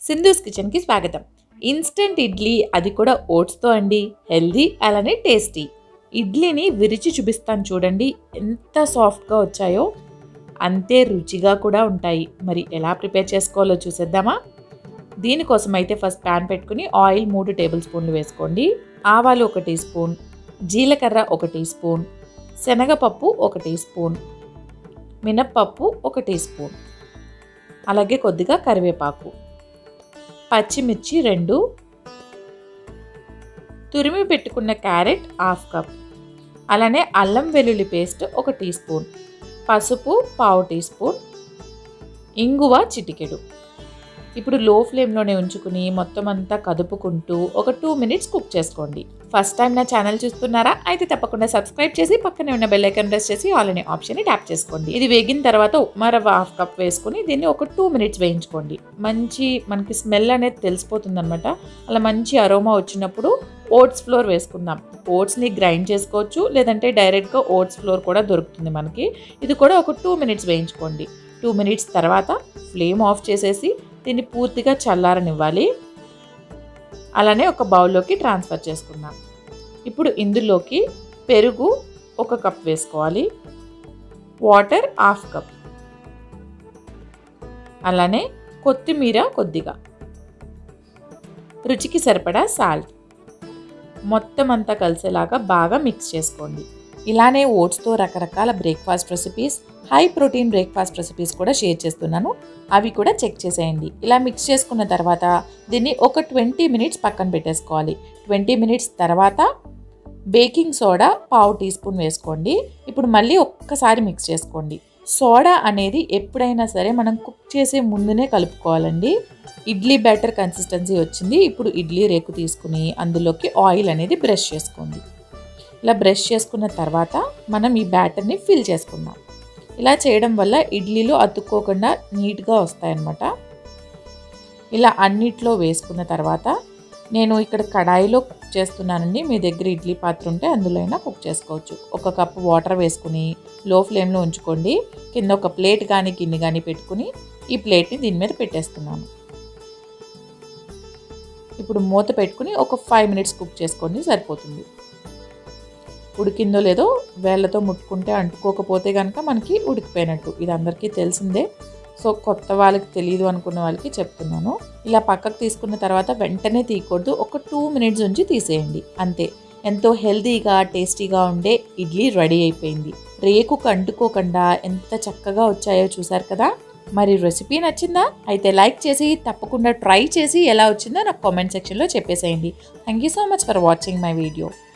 సింధూస్ కిచెన్కి స్వాగతం ఇన్స్టెంట్ ఇడ్లీ అది కూడా ఓట్స్తో అండి హెల్దీ అలానే టేస్టీ ఇడ్లీని విరిచి చూపిస్తాను చూడండి ఎంత సాఫ్ట్గా వచ్చాయో అంతే రుచిగా కూడా ఉంటాయి మరి ఎలా ప్రిపేర్ చేసుకోవాలో చూసేద్దామా దీనికోసం అయితే ఫస్ట్ ప్యాన్ పెట్టుకుని ఆయిల్ మూడు టేబుల్ స్పూన్లు వేసుకోండి ఆవాలు ఒక టీ స్పూన్ జీలకర్ర ఒక టీ స్పూన్ శనగపప్పు ఒక టీ స్పూన్ మినప్పప్పు ఒక టీ స్పూన్ అలాగే కొద్దిగా కరివేపాకు పచ్చిమిర్చి రెండు తురిమి పెట్టుకున్న క్యారెట్ హాఫ్ కప్ అలానే అల్లం వెల్లుల్లి పేస్ట్ ఒక టీ స్పూన్ పసుపు పావు టీ స్పూన్ ఇంగువ చిటికెడు ఇప్పుడు లో ఫ్లేమ్లోనే ఉంచుకుని మొత్తం అంతా కదుపుకుంటూ ఒక టూ మినిట్స్ కుక్ చేసుకోండి ఫస్ట్ టైం నా ఛానల్ చూస్తున్నారా అయితే తప్పకుండా సబ్స్క్రైబ్ చేసి పక్కనే ఉన్న బెల్ ఐకాన్ ప్రెస్ చేసి ఆల్ అనే ఆప్షన్ని ట్యాప్ చేసుకోండి ఇది వేగిన తర్వాత ఉప్మా రవ్వ హాఫ్ కప్ వేసుకుని దీన్ని ఒక టూ మినిట్స్ వేయించుకోండి మంచి మనకి స్మెల్ అనేది తెలిసిపోతుంది అనమాట అలా మంచి అరోమా వచ్చినప్పుడు ఓట్స్ ఫ్లోర్ వేసుకుందాం ఓట్స్ని గ్రైండ్ చేసుకోవచ్చు లేదంటే డైరెక్ట్గా ఓట్స్ ఫ్లోర్ కూడా దొరుకుతుంది మనకి ఇది కూడా ఒక టూ మినిట్స్ వేయించుకోండి టూ మినిట్స్ తర్వాత ఫ్లేమ్ ఆఫ్ చేసేసి దీన్ని పూర్తిగా చల్లారనివ్వాలి అలానే ఒక బౌల్లోకి ట్రాన్స్ఫర్ చేసుకుందాం ఇప్పుడు ఇందులోకి పెరుగు ఒక కప్ వేసుకోవాలి వాటర్ హాఫ్ కప్ అలానే కొత్తిమీర కొద్దిగా రుచికి సరిపడా సాల్ట్ మొత్తం అంతా కలిసేలాగా బాగా మిక్స్ చేసుకోండి ఇలానే ఓట్స్తో రకరకాల breakfast recipes high protein breakfast recipes కూడా షేర్ చేస్తున్నాను అవి కూడా చెక్ చేసేయండి ఇలా మిక్స్ చేసుకున్న తర్వాత దీన్ని ఒక ట్వంటీ మినిట్స్ పక్కన పెట్టేసుకోవాలి ట్వంటీ మినిట్స్ తర్వాత బేకింగ్ సోడా పావు టీ స్పూన్ వేసుకోండి ఇప్పుడు మళ్ళీ ఒక్కసారి మిక్స్ చేసుకోండి సోడా అనేది ఎప్పుడైనా సరే మనం కుక్ చేసే ముందునే కలుపుకోవాలండి ఇడ్లీ బ్యాటర్ కన్సిస్టెన్సీ వచ్చింది ఇప్పుడు ఇడ్లీ రేకు తీసుకుని అందులోకి ఆయిల్ అనేది బ్రష్ చేసుకోండి ఇలా బ్రష్ చేసుకున్న తర్వాత మనం ఈ బ్యాటర్ని ఫిల్ చేసుకుందాం ఇలా చేయడం వల్ల ఇడ్లీలు అతుక్కోకుండా నీట్గా వస్తాయన్నమాట ఇలా అన్నిట్లో వేసుకున్న తర్వాత నేను ఇక్కడ కడాయిలో కుక్ చేస్తున్నానండి మీ దగ్గర ఇడ్లీ పాత్ర ఉంటే అందులో అయినా కుక్ చేసుకోవచ్చు ఒక కప్పు వాటర్ వేసుకుని లో ఫ్లేమ్లో ఉంచుకోండి కింద ఒక ప్లేట్ కానీ గిన్నె కానీ పెట్టుకుని ఈ ప్లేట్ని దీని మీద పెట్టేస్తున్నాను ఇప్పుడు మూత పెట్టుకుని ఒక ఫైవ్ మినిట్స్ కుక్ చేసుకోండి సరిపోతుంది ఉడికిందో లేదో వేళ్ళతో ముట్టుకుంటే అంటుకోకపోతే కనుక మనకి ఉడికిపోయినట్టు ఇది అందరికీ తెలిసిందే సో కొత్త వాళ్ళకి తెలియదు అనుకున్న వాళ్ళకి చెప్తున్నాను ఇలా పక్కకు తీసుకున్న తర్వాత వెంటనే తీయకూడదు ఒక టూ మినిట్స్ ఉంచి తీసేయండి అంతే ఎంతో హెల్తీగా టేస్టీగా ఉండే ఇడ్లీ రెడీ అయిపోయింది రేకు కంటుకోకుండా ఎంత చక్కగా వచ్చాయో చూసారు కదా మరి రెసిపీ నచ్చిందా అయితే లైక్ చేసి తప్పకుండా ట్రై చేసి ఎలా వచ్చిందో నాకు కామెంట్ సెక్షన్లో చెప్పేసేయండి thank you so much for watching my video